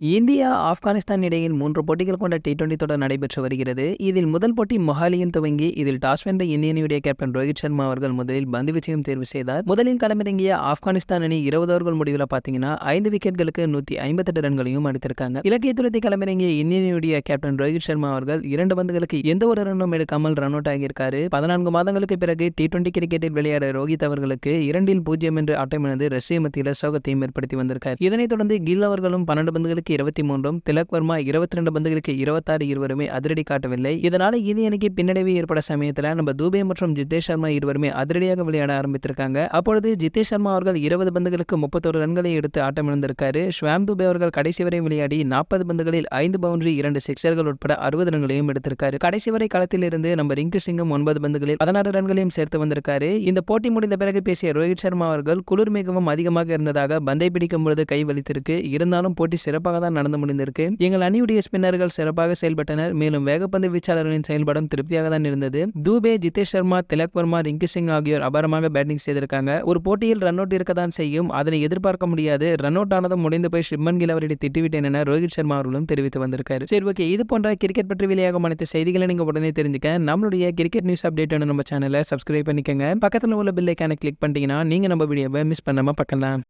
India Afghanistan இடையில் மூன்று போட்டிகள் கொண்ட டி டுவெண்டி தொடர் நடைபெற்று வருகிறது இதில் முதல் போட்டி மொஹாலியில் துவங்கி இதில் டாஸ் வென்ற இந்திய அணியுடைய கேப்டன் ரோஹித் சர்மா அவர்கள் முதலில் பந்து விஜயம் தேர்வு செய்தார் முதலில் களமிறங்கிய ஆப்கானிஸ்தான் அணி இருபது ஓவர்கள் முடிவில் பார்த்தீங்கன்னா ஐந்து விக்கெட்களுக்கு நூத்தி ஐம்பத்தெட்டு ரன்களையும் அடித்திருக்காங்க இலக்கிய துரத்தி களமிறங்கிய இந்திய அணியுடைய கேப்டன் ரோஹித் சர்மா அவர்கள் இரண்டு பந்துகளுக்கு எந்த ஒரு ரன்னும் எடுக்காமல் ரன் அவுட் ஆகியிருக்காரு பதினான்கு மாதங்களுக்கு பிறகு டி டுவெண்டி கிரிக்கெட்டில் விளையாட ரோஹித் அவர்களுக்கு இரண்டில் பூஜ்ஜியம் என்று ஆட்டமிழந்து ரஷ்ய மத்தியில் சோகத்தையும் ஏற்படுத்தி வந்திருக்கார் இதனைத் தொடர்ந்து கில் அவர்களும் பன்னெண்டு பந்துகளுக்கு இருபத்தி மூன்றும் திலக் வர்மா இருபத்தி ரெண்டு பந்துகளுக்கு இருபத்தாறு இருவருமே அதிரடி காட்டவில்லை இதனால இந்திய அணிக்கு பின்னடைவு ஏற்பட சமயத்தில் நம்ம தூபே மற்றும் ஜித்தேஷ் சர்மா இருவருமே அதிரடியாக விளையாட ஆரம்பித்திருக்காங்க அப்பொழுது ஜித்தேஷ் சர்மா அவர்கள் இருபது பந்துகளுக்கு முப்பத்தொரு ரன்களை எடுத்து ஆட்டமிழந்திருக்காரு ஷ்வாம் துபே அவர்கள் கடைசி வரை விளையாடி நாற்பது பந்துகளில் ஐந்து பவுண்டரி இரண்டு சிக்ஸர்கள் உட்பட அறுபது ரன்களையும் எடுத்திருக்காரு கடைசி வரை களத்தில் இருந்து நம்ம ரிங்கு சிங்கும் ஒன்பது பந்துகளில் பதினாறு ரன்களையும் சேர்த்து வந்திருக்காரு இந்த போட்டி முடிந்த பிறகு பேசிய ரோஹித் சர்மா அவர்கள் குளிர் மிகவும் அதிகமாக இருந்ததாக பந்தை பிடிக்கும் பொழுது கை வலித்திருக்கு இருந்தாலும் போட்டி சிறப்பாக தான் நடந்து முடிந்திருக்கு எங்கள் அணியுடைய ஸ்பின்னர்கள் சிறப்பாக செயல்பட்டனர் மேலும் வேகப்பந்து வீச்சாளர்களின் செயல்படம் திருப்தியாக தான் இருந்தது தூபே ஜிதேஷ் சர்மா திலக் வர்மா ரிங்கி சிங் ஆகியோர் அபாரமாக பேட்டிங் செய்திருக்காங்க ஒரு போட்டியில் ரன் அவுட் இருக்க தான் செய்யும் அதனை எதிர்பார்க்க முடியாது ரன் அவுட் ஆனதும் முடிந்து போய் ஷிப்மன் கில் அவரிடம் திட்டிவிட்டேன் என ரோஹித் சர்மா அவர்களும் தெரிவித்து வந்திருக்காரு சரி ஓகே இது போன்ற கிரிக்கெட் பற்றி வெளியாகும் அனைத்து செய்திகளை நீங்க உடனே தெரிஞ்சுக்க நம்மளுடைய கிரிக்கெட் நியூஸ் அப்டேட் நம்ம சேனலை சப்ஸ்கிரைப் பண்ணிக்கங்க பக்கத்தில் உள்ள பில்லைக்கான கிளிக் பண்ணிட்டீங்கன்னா நீங்க நம்ம வீடியோவை மிஸ் பண்ணாம பார்க்கலாம்